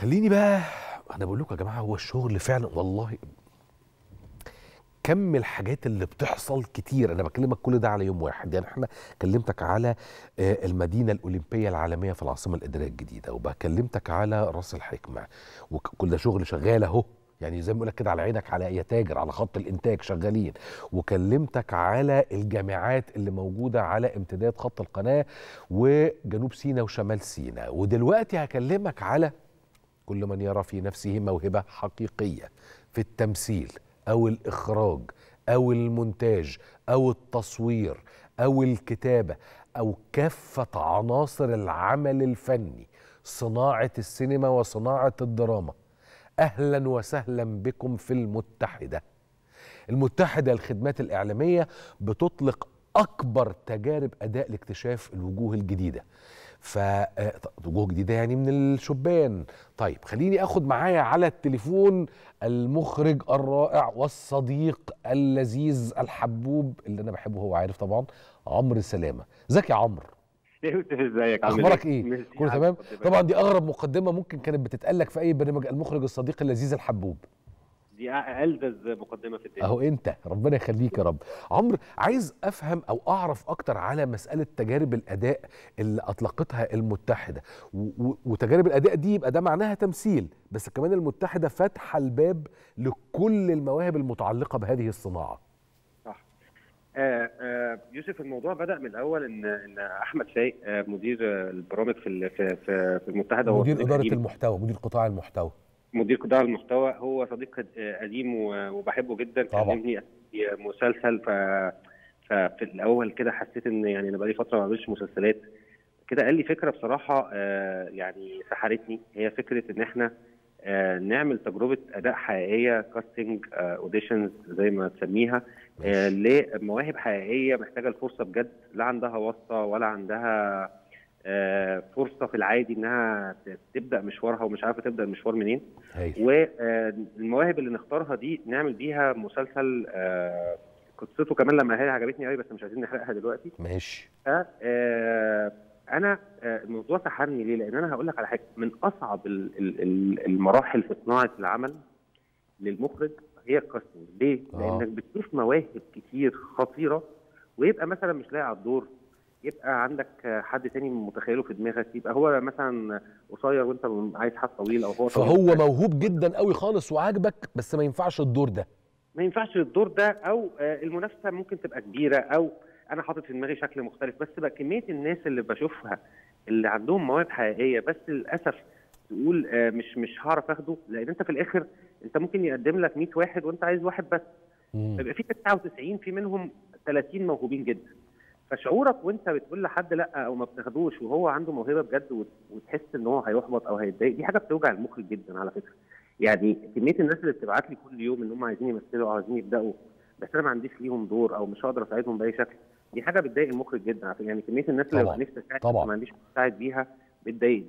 خليني بقى انا بقول لكم يا جماعه هو الشغل فعلا والله كم الحاجات اللي بتحصل كتير انا بكلمك كل ده على يوم واحد يعني احنا كلمتك على آه، المدينه الاولمبيه العالميه في العاصمه الاداريه الجديده وبكلمتك على راس الحكمه وكل ده شغل شغال اهو يعني زي ما بقول لك كده على عينك على يا تاجر على خط الانتاج شغالين وكلمتك على الجامعات اللي موجوده على امتداد خط القناه وجنوب سيناء وشمال سيناء ودلوقتي هكلمك على كل من يرى في نفسه موهبه حقيقيه في التمثيل او الاخراج او المونتاج او التصوير او الكتابه او كافه عناصر العمل الفني صناعه السينما وصناعه الدراما اهلا وسهلا بكم في المتحده المتحده للخدمات الاعلاميه بتطلق اكبر تجارب اداء لاكتشاف الوجوه الجديده ف آه، وجوه جديده يعني من الشبان طيب خليني اخد معايا على التليفون المخرج الرائع والصديق اللذيذ الحبوب اللي انا بحبه هو عارف طبعا عمرو سلامه ازيك يا عمرو يوسف ازيك عامل اخبارك ايه ميرسي كله على تمام المقدمة. طبعا دي اغرب مقدمه ممكن كانت بتتقال لك في اي برنامج المخرج الصديق اللذيذ الحبوب دي ألذذ مقدمه في الدنيا اهو انت ربنا يخليك يا رب عمرو عايز افهم او اعرف اكتر على مساله تجارب الاداء اللي اطلقتها المتحده و- و- وتجارب الاداء دي يبقى ده معناها تمثيل بس كمان المتحده فاتحه الباب لكل المواهب المتعلقه بهذه الصناعه صح آه آه يوسف الموضوع بدا من الاول ان ان احمد فايق آه مدير آه، البرامج في ال- في في, في المتحده هو مدير صديق اداره قديم. المحتوى مدير قطاع المحتوى مدير قطاع المحتوى هو صديق آه، قديم و- وبحبه جدا طبعا. كلمني في مسلسل ف ففي الاول كده حسيت ان يعني انا بقالي فتره ما بعملش مسلسلات كده قال لي فكره بصراحه آه، يعني سحرتني هي فكره ان احنا آه، نعمل تجربه اداء حقيقيه كاستنج اوديشنز زي ما تسميها آه، لمواهب حقيقيه محتاجه الفرصه بجد لا عندها واسطه ولا عندها آه، فرصه في العادي انها ت- تبدا مشوارها ومش عارفه تبدا المشوار منين هايل والمواهب اللي نختارها دي نعمل بيها مسلسل آه، قصته كمان لما هي عجبتني قوي بس مش عايزين نحرقها دلوقتي ماشي ف- آه، انا آه، الموضوع سحرني ليه؟ لان انا هقول لك على حاجه من اصعب ال- ال- ال- المراحل في صناعه العمل للمخرج هي الكاستنج، ليه؟ آه. لانك بتشوف مواهب كتير خطيره ويبقى مثلا مش لاقي على الدور يبقى عندك آه، حد تاني متخيله في دماغك يبقى هو مثلا قصير وانت عايز حد طويل او هو طويل. فهو موهوب جدا قوي خالص وعاجبك بس ما ينفعش الدور ده ما ينفعش الدور ده او آه، المنافسه ممكن تبقى كبيره او انا حاطط في دماغي شكل مختلف بس بقى كميه الناس اللي بشوفها اللي عندهم مواهب حقيقيه بس للاسف تقول آه، مش مش هعرف اخده لان انت في الاخر انت ممكن يقدم لك 100 واحد وانت عايز واحد بس مم. فيبقى في 99 في منهم 30 موهوبين جدا فشعورك وانت بتقول لحد لا او ما بتاخدوش وهو عنده موهبه بجد وت- وتحس ان هو هيحبط او هيتضايق دي حاجه بتوجع المخرج جدا على فكره يعني كميه الناس اللي بتبعت لي كل يوم ان هم عايزين يمثلوا او عايزين يبداوا بس انا ما عنديش ليهم دور او مش هقدر اساعدهم باي شكل دي حاجه بتضايق المخرج جدا على فكرة. يعني كميه الناس اللي طبعاً. ببقى نفسي اساعد طبعاً. بس ما عنديش مساعد بيها بتضايقني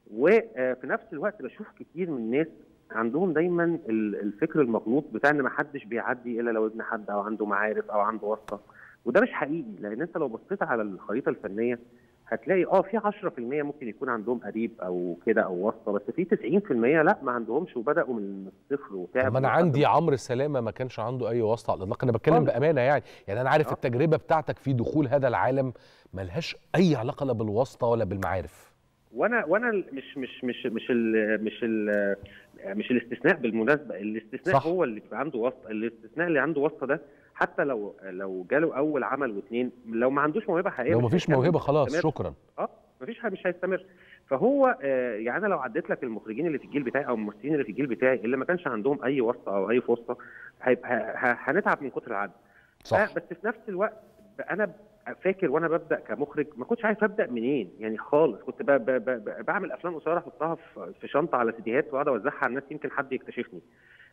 وفي نفس الوقت بشوف كتير من الناس عندهم دايما ال- الفكر المغلوط بتاع ان ما حدش بيعدي الا لو ابن حد او عنده معارف او عنده واسطه وده مش حقيقي لان انت لو بصيت على الخريطه الفنيه هتلاقي اه في 10% ممكن يكون عندهم قريب او كده او واسطه بس في 90% لا ما عندهمش وبداوا من الصفر وتعبوا طب انا لحد عندي عمرو سلامه ما كانش عنده اي واسطه على الاطلاق انا بتكلم خالص. بامانه يعني يعني انا عارف آه. التجربه بتاعتك في دخول هذا العالم ملهاش اي علاقه لا بالواسطه ولا بالمعارف وانا وانا ال- مش مش مش مش ال مش ال مش الاستثناء بالمناسبه الاستثناء صح. هو اللي بيبقى عنده واسطه الاستثناء اللي عنده واسطه ده حتى لو لو جاله اول عمل واثنين لو ما عندوش موهبه حقيقيه لو مش مفيش هيكمل، موهبه مش خلاص هيستمر. شكرا اه مفيش حاجه مش هيستمر فهو آه يعني انا لو عديت لك المخرجين اللي في الجيل بتاعي او الممثلين اللي في الجيل بتاعي اللي ما كانش عندهم اي واسطه او اي فرصه هيبقى ه- هنتعب من كتر العد صح آه بس في نفس الوقت ب- انا فاكر وانا ببدا كمخرج ما كنتش عارف ابدا منين يعني خالص كنت ب ب ب بعمل افلام قصيره احطها في في شنطه على سيديهات واقعد اوزعها على الناس يمكن حد يكتشفني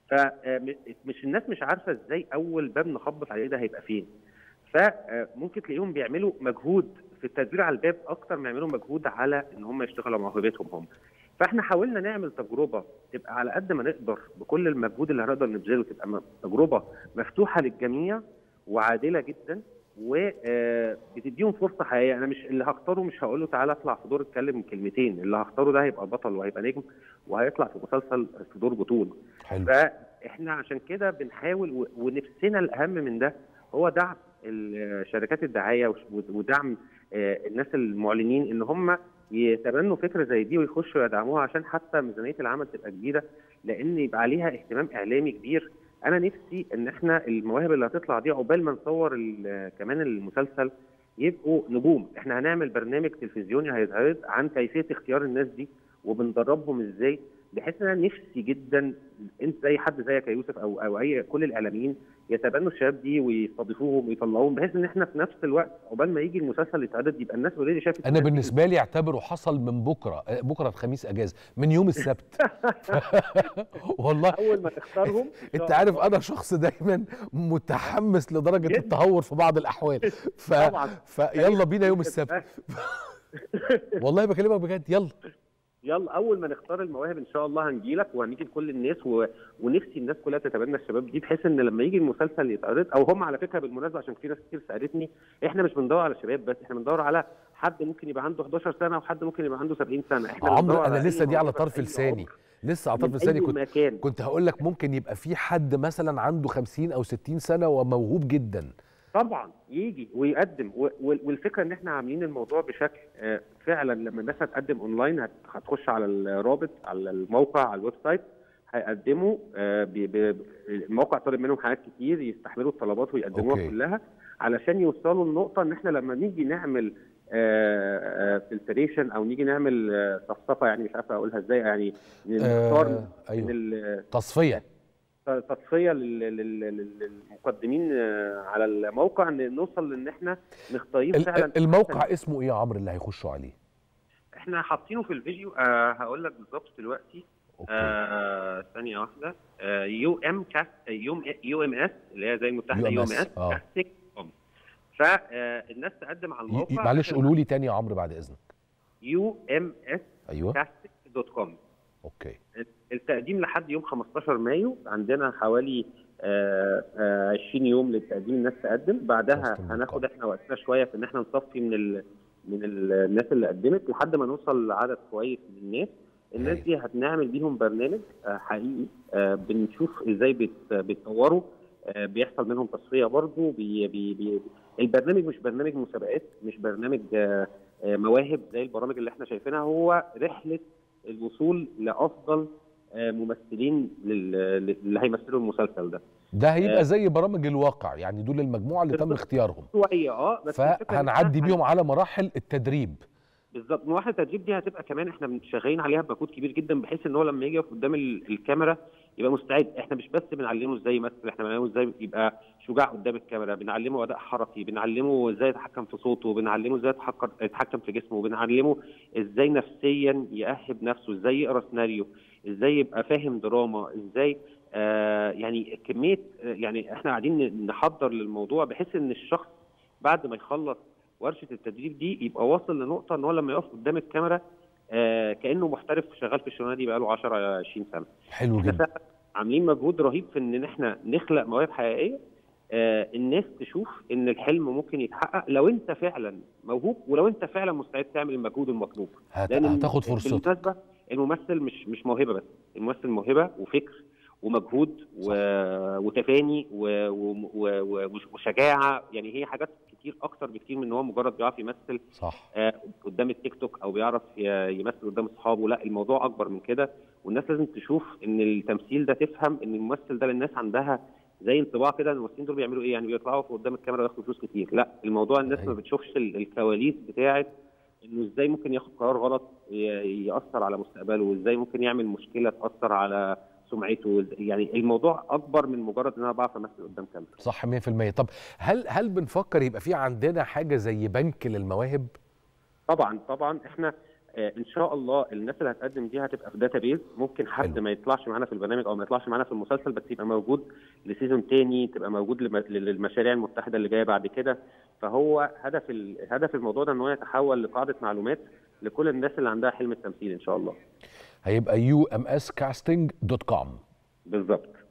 فمش الناس مش عارفه ازاي اول باب نخبط عليه ده هيبقى فين فممكن تلاقيهم بيعملوا مجهود في التدوير على الباب اكتر ما يعملوا مجهود على ان هم يشتغلوا على موهبتهم هم فاحنا حاولنا نعمل تجربه تبقى على قد ما نقدر بكل المجهود اللي هنقدر نبذله تبقى م- تجربه مفتوحه للجميع وعادله جدا وبتديهم فرصه حقيقيه انا مش اللي هختاره مش هقول له تعالى اطلع في دور اتكلم كلمتين اللي هختاره ده هيبقى بطل وهيبقى نجم وهيطلع في مسلسل في دور بطوله حلو فاحنا عشان كده بنحاول و- ونفسنا الاهم من ده هو دعم ال- شركات الدعايه وش- ودعم آه، الناس المعلنين ان هم يتبنوا فكره زي دي ويخشوا يدعموها عشان حتى ميزانيه العمل تبقى كبيره لان يبقى عليها اهتمام اعلامي كبير انا نفسي ان احنا المواهب اللي هتطلع دي عقبال ما نصور ال- كمان المسلسل يبقوا نجوم احنا هنعمل برنامج تلفزيوني هيتعرض عن كيفيه اختيار الناس دي وبندربهم ازاي بحيث ان انا نفسي جدا انت زي حد زيك يا يوسف او او اي كل الاعلاميين يتبنوا الشباب دي ويستضيفوهم ويطلعوهم بحيث ان احنا في نفس الوقت عقبال ما يجي المسلسل يتعرض يبقى الناس اوريدي شافت انا الناس دي. بالنسبه لي اعتبره حصل من بكره آه، بكره الخميس اجازه من يوم السبت والله اول ما تختارهم إن شاء انت عارف الله. انا شخص دايما متحمس لدرجه جدا. التهور في بعض الاحوال ف... طبعا فيلا بينا يوم السبت والله بكلمك بجد يلا يلا اول ما نختار المواهب ان شاء الله هنجيلك وهنيجي لكل الناس و... ونفسي الناس كلها تتبنى الشباب دي بحيث ان لما يجي المسلسل يتعرض او هم على فكره بالمناسبه عشان في ناس كتير سالتني احنا مش بندور على شباب بس احنا بندور على حد ممكن يبقى عنده 11 سنه وحد ممكن يبقى عنده 70 سنه احنا بندور عمرو على انا أي لسه دي على موهبة طرف في أي لساني عمر، لسه على طرف من لساني أي كنت مكان كنت هقول لك ممكن يبقى في حد مثلا عنده 50 او 60 سنه وموهوب جدا طبعا يجي ويقدم و- و- والفكره ان احنا عاملين الموضوع بشكل آه، فعلا لما الناس هتقدم اونلاين هت- هتخش على الرابط على الموقع على الويب سايت هيقدموا آه، بي- بي- الموقع طالب منهم حاجات كتير يستحملوا الطلبات ويقدموها أوكي. كلها علشان يوصلوا لنقطه ان احنا لما نيجي نعمل فلتريشن او نيجي نعمل آه، صفصفه يعني مش عارف اقولها ازاي يعني نختار آه من ايوه ال- تصفيه تصفيه لل- لل- لل- للمقدمين آه، على الموقع ان نوصل لان احنا مختارين ال- فعلا ال- الموقع اسمه ايه يا عمرو اللي هيخشوا عليه احنا حاطينه في الفيديو آه هقول لك بالظبط دلوقتي اوكي آه ثانيه واحده آه يو ام كاست يو يو ام اس اللي هي زي المتحده يو ام UMS اس آه. كاستنج كوم فالناس تقدم على ي- الموقع ي- معلش قولوا لي تاني يا عمرو بعد اذنك يو ام اس ايوه كاستنج دوت كوم اوكي التقديم لحد يوم 15 مايو عندنا حوالي آه، آه، 20 يوم للتقديم الناس تقدم بعدها Custom هناخد Record. احنا وقتنا شويه في ان احنا نصفي من ال... من ال- الناس اللي قدمت لحد ما نوصل لعدد كويس من الناس الناس هاي. دي هنعمل بيهم برنامج آه، حقيقي آه، بنشوف ازاي بيت- بيتطوروا آه، بيحصل منهم تصفيه برضه بي بي بي البرنامج مش برنامج مسابقات مش برنامج آه، آه، مواهب زي البرامج اللي احنا شايفينها هو رحله الوصول لافضل آه، ممثلين لل- اللي هيمثلوا المسلسل ده ده هيبقى آه. زي برامج الواقع يعني دول المجموعه اللي تم بالظبط. اختيارهم شويه اه بس الفكرة إن فهنعدي إحنا بيهم على مراحل التدريب بالظبط مراحل التدريب دي هتبقى كمان احنا شغالين عليها بمجهود كبير جدا بحيث ان هو لما يجي يقف قدام ال- الكاميرا يبقى مستعد احنا مش بس بنعلمه ازاي يمثل احنا بنعلمه ازاي يبقى شجاع قدام الكاميرا بنعلمه اداء حركي بنعلمه ازاي يتحكم في صوته بنعلمه ازاي يتحكم يتحكم في جسمه بنعلمه ازاي نفسيا يأهب نفسه ازاي يقرا سيناريو ازاي يبقى فاهم دراما ازاي آه يعني كميه آه، يعني احنا قاعدين نحضر للموضوع بحيث ان الشخص بعد ما يخلص ورشه التدريب دي يبقى واصل لنقطه ان هو لما يقف قدام الكاميرا آه كانه محترف شغال في الشغلانه دي بقاله 10 20 سنه حلو احنا جدا فعلا عاملين مجهود رهيب في ان احنا نخلق مواهب حقيقيه آه الناس تشوف ان الحلم ممكن يتحقق لو انت فعلا موهوب ولو انت فعلا مستعد تعمل المجهود المطلوب هت... لان هتاخد فرصتك بالمناسبه الممثل مش مش موهبه بس الممثل موهبه وفكر ومجهود و... وتفاني و... و... و... و... وشجاعه يعني هي حاجات كتير اكتر بكتير من ان هو مجرد بيعرف يمثل صح آه، قدام التيك توك او بيعرف ي- يمثل قدام اصحابه لا الموضوع اكبر من كده والناس لازم تشوف ان التمثيل ده تفهم ان الممثل ده للناس عندها زي انطباع كده ان الممثلين دول بيعملوا ايه يعني بيطلعوا في قدام الكاميرا وياخدوا فلوس كتير لا الموضوع الناس ما أيوة. بتشوفش ال- الكواليس بتاعه انه ازاي ممكن ياخد قرار غلط ي- ياثر على مستقبله وازاي ممكن يعمل مشكله تاثر على سمعته يعني الموضوع اكبر من مجرد ان انا بعرف امثل قدام كاميرا صح 100% طب هل هل بنفكر يبقى في عندنا حاجه زي بنك للمواهب طبعا طبعا احنا آه، ان شاء الله الناس اللي هتقدم دي هتبقى في داتابيز ممكن حد حلو. ما يطلعش معانا في البرنامج او ما يطلعش معانا في المسلسل بس يبقى موجود لسيزون تاني تبقى موجود لم- للمشاريع المتحده اللي جايه بعد كده فهو هدف ال- هدف الموضوع ده ان هو يتحول لقاعده معلومات لكل الناس اللي عندها حلم التمثيل ان شاء الله هيبقى يو ام اس كاستنج دوت كوم بالظبط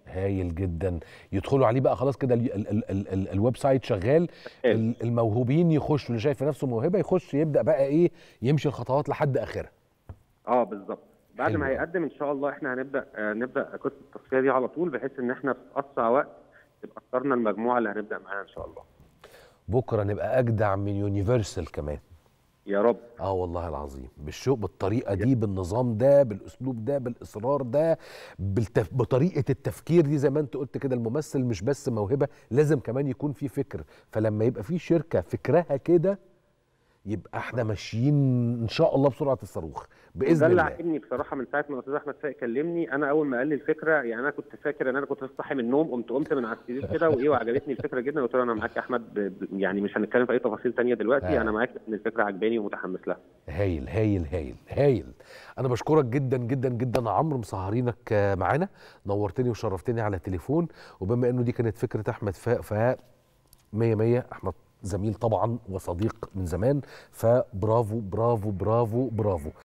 هايل جدا يدخلوا عليه بقى خلاص كده ال- ال- ال- ال- ال- الويب سايت شغال ال- الموهوبين يخشوا اللي شايف نفسه موهبه يخش يبدا بقى ايه يمشي الخطوات لحد اخرها اه بالظبط بعد حلو ما أوي. هيقدم ان شاء الله احنا هنبدا آه نبدا قصه التصفيه دي على طول بحيث ان احنا في اسرع وقت تبقى اخترنا المجموعه اللي هنبدا معاها ان شاء الله بكره نبقى اجدع من يونيفرسال كمان يا رب اه والله العظيم بالشوق بالطريقه دي بالنظام ده بالاسلوب ده بالاصرار ده بالتف... بطريقه التفكير دي زي ما انت قلت كده الممثل مش بس موهبه لازم كمان يكون في فكر فلما يبقى في شركه فكرها كده يبقى احنا ماشيين ان شاء الله بسرعه الصاروخ ده باذن اللي الله عاجبني بصراحه من ساعه ما الاستاذ احمد فايق كلمني انا اول ما قال لي الفكره يعني انا كنت فاكر ان انا كنت صاحي من النوم قمت قمت من على السرير كده وايه وعجبتني الفكره جدا قلت له انا معاك يا احمد ب... ب- يعني مش هنتكلم في اي تفاصيل تانية دلوقتي آه. انا معاك ان الفكره عجباني ومتحمس لها هايل هايل هايل هايل انا بشكرك جدا جدا جدا يا عمرو مسهرينك آه، معانا نورتني وشرفتني على التليفون وبما انه دي كانت فكره احمد فاق ف 100 100 احمد زميل طبعا وصديق من زمان فبرافو برافو برافو برافو